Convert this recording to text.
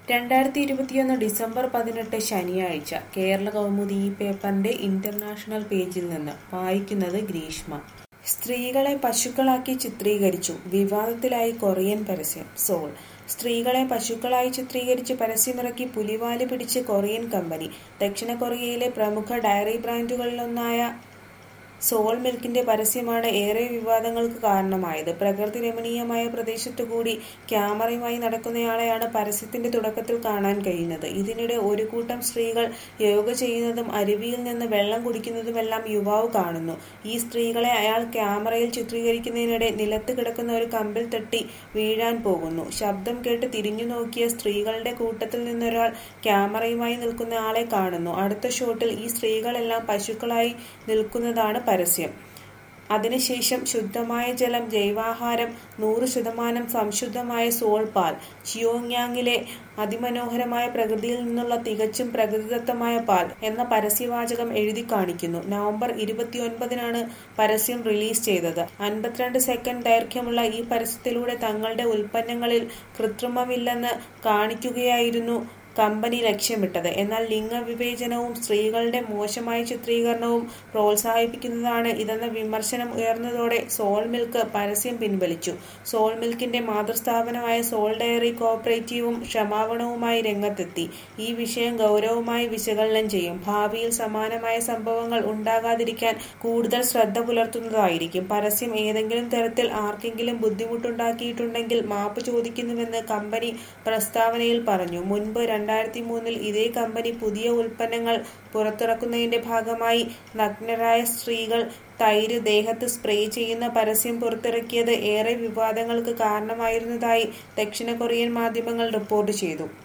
രണ്ടായിരത്തി ഇരുപത്തിയൊന്ന് ഡിസംബർ പതിനെട്ട് ശനിയാഴ്ച കേരള കൗമുദി ഈ പേപ്പറിന്റെ ഇന്റർനാഷണൽ പേജിൽ നിന്ന് വായിക്കുന്നത് ഗ്രീഷ്മ സ്ത്രീകളെ പശുക്കളാക്കി ചിത്രീകരിച്ചു വിവാദത്തിലായി കൊറിയൻ പരസ്യം സോൾ സ്ത്രീകളെ പശുക്കളായി ചിത്രീകരിച്ച് പരസ്യമിറക്കി പുലിവാല് പിടിച്ച് കൊറിയൻ കമ്പനി ദക്ഷിണ കൊറിയയിലെ പ്രമുഖ ഡയറി ബ്രാൻഡുകളിലൊന്നായ സോൾ മിൽക്കിന്റെ പരസ്യമാണ് ഏറെ വിവാദങ്ങൾക്ക് കാരണമായത് പ്രകൃതി രമണീയമായ പ്രദേശത്തുകൂടി ക്യാമറയുമായി നടക്കുന്നയാളെയാണ് പരസ്യത്തിന്റെ തുടക്കത്തിൽ കാണാൻ കഴിയുന്നത് ഇതിനിടെ ഒരു കൂട്ടം സ്ത്രീകൾ യോഗ ചെയ്യുന്നതും അരുവിയിൽ നിന്ന് വെള്ളം കുടിക്കുന്നതുമെല്ലാം യുവാവ് കാണുന്നു ഈ സ്ത്രീകളെ അയാൾ ക്യാമറയിൽ ചിത്രീകരിക്കുന്നതിനിടെ നിലത്ത് കിടക്കുന്ന ഒരു കമ്പിൽ തട്ടി വീഴാൻ പോകുന്നു ശബ്ദം കേട്ട് തിരിഞ്ഞു നോക്കിയ സ്ത്രീകളുടെ കൂട്ടത്തിൽ നിന്നൊരാൾ ക്യാമറയുമായി നിൽക്കുന്ന ആളെ കാണുന്നു അടുത്ത ഷോട്ടിൽ ഈ സ്ത്രീകളെല്ലാം പശുക്കളായി നിൽക്കുന്നതാണ് പരസ്യം അതിനുശേഷം ശുദ്ധമായ ജലം ജൈവാഹാരം നൂറ് ശതമാനം സംശുദ്ധമായ സോൾ പാൽ ചിയോങ്യാങ്ങിലെ അതിമനോഹരമായ പ്രകൃതിയിൽ നിന്നുള്ള തികച്ചും പ്രകൃതിദത്തമായ പാൽ എന്ന പരസ്യവാചകം എഴുതി കാണിക്കുന്നു നവംബർ ഇരുപത്തിയൊൻപതിനാണ് പരസ്യം റിലീസ് ചെയ്തത് അൻപത്തിരണ്ട് സെക്കൻഡ് ദൈർഘ്യമുള്ള ഈ പരസ്യത്തിലൂടെ തങ്ങളുടെ ഉൽപ്പന്നങ്ങളിൽ കൃത്രിമമില്ലെന്ന് കാണിക്കുകയായിരുന്നു കമ്പനി ലക്ഷ്യമിട്ടത് എന്നാൽ ലിംഗവിവേചനവും സ്ത്രീകളുടെ മോശമായ ചിത്രീകരണവും പ്രോത്സാഹിപ്പിക്കുന്നതാണ് ഇതെന്ന വിമർശനം ഉയർന്നതോടെ സോൾ മിൽക്ക് പരസ്യം പിൻവലിച്ചു സോൾ മിൽക്കിന്റെ മാതൃസ്ഥാപനമായ സോൾ ഡയറി കോഓപ്പറേറ്റീവും ക്ഷമാപണവുമായി രംഗത്തെത്തി ഈ വിഷയം ഗൗരവമായി വിശകലനം ചെയ്യും ഭാവിയിൽ സമാനമായ സംഭവങ്ങൾ ഉണ്ടാകാതിരിക്കാൻ കൂടുതൽ ശ്രദ്ധ പുലർത്തുന്നതായിരിക്കും പരസ്യം ഏതെങ്കിലും തരത്തിൽ ആർക്കെങ്കിലും ബുദ്ധിമുട്ടുണ്ടാക്കിയിട്ടുണ്ടെങ്കിൽ മാപ്പ് ചോദിക്കുന്നുവെന്ന് കമ്പനി പ്രസ്താവനയിൽ പറഞ്ഞു മുൻപ് രണ്ടായിരത്തി മൂന്നിൽ ഇതേ കമ്പനി പുതിയ ഉൽപ്പന്നങ്ങൾ പുറത്തിറക്കുന്നതിന്റെ ഭാഗമായി നഗ്നരായ സ്ത്രീകൾ തൈര് ദേഹത്ത് സ്പ്രേ ചെയ്യുന്ന പരസ്യം പുറത്തിറക്കിയത് ഏറെ വിവാദങ്ങൾക്ക് കാരണമായിരുന്നതായി ദക്ഷിണ കൊറിയൻ മാധ്യമങ്ങൾ റിപ്പോർട്ട് ചെയ്തു